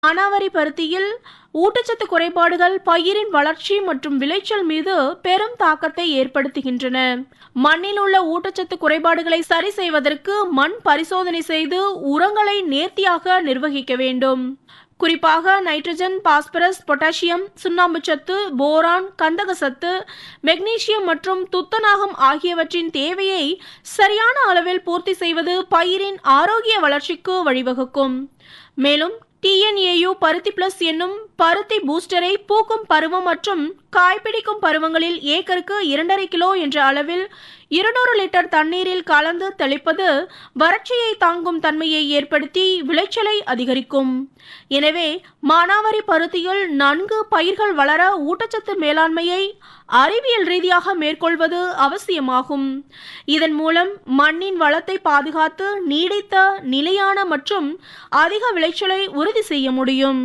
மானாவாரி பருத்தியில் ஊட்டச்சத்து குறைபாடுகள் பயிரின் வளர்ச்சி மற்றும் விளைச்சல் மீது பெரும் தாக்கத்தை ஏற்படுத்துகின்றன மண்ணில் உள்ள ஊட்டச்சத்து குறைபாடுகளை சரி செய்வதற்கு மண் பரிசோதனை செய்து உரங்களை நேர்த்தியாக நிர்வகிக்க வேண்டும் குறிப்பாக நைட்ரஜன் பாஸ்பரஸ் பொட்டாசியம் சுண்ணாம்புச்சத்து போரான் கந்தகசத்து மெக்னீசியம் மற்றும் துத்தநாகம் ஆகியவற்றின் தேவையை சரியான அளவில் பூர்த்தி செய்வது பயிரின் ஆரோக்கிய வளர்ச்சிக்கு வழிவகுக்கும் மேலும் டிஎன்ஏயு பருத்தி பிளஸ் என்னும் பருத்தி பூஸ்டரை பூக்கும் பருவம் மற்றும் காய்பிடிக்கும் பருவங்களில் ஏக்கருக்கு இரண்டரை கிலோ என்ற அளவில் இருநூறு லிட்டர் தண்ணீரில் கலந்து தெளிப்பது வறட்சியை தாங்கும் தன்மையை ஏற்படுத்தி விளைச்சலை அதிகரிக்கும் எனவே மானாவாரி பருத்தியில் நன்கு பயிர்கள் வளர ஊட்டச்சத்து மேலாண்மையை அறிவியல் ரீதியாக மேற்கொள்வது அவசியமாகும் இதன் மூலம் மண்ணின் வளத்தை பாதுகாத்து நீடித்த நிலையான மற்றும் அதிக விளைச்சலை உறுதி செய்ய முடியும்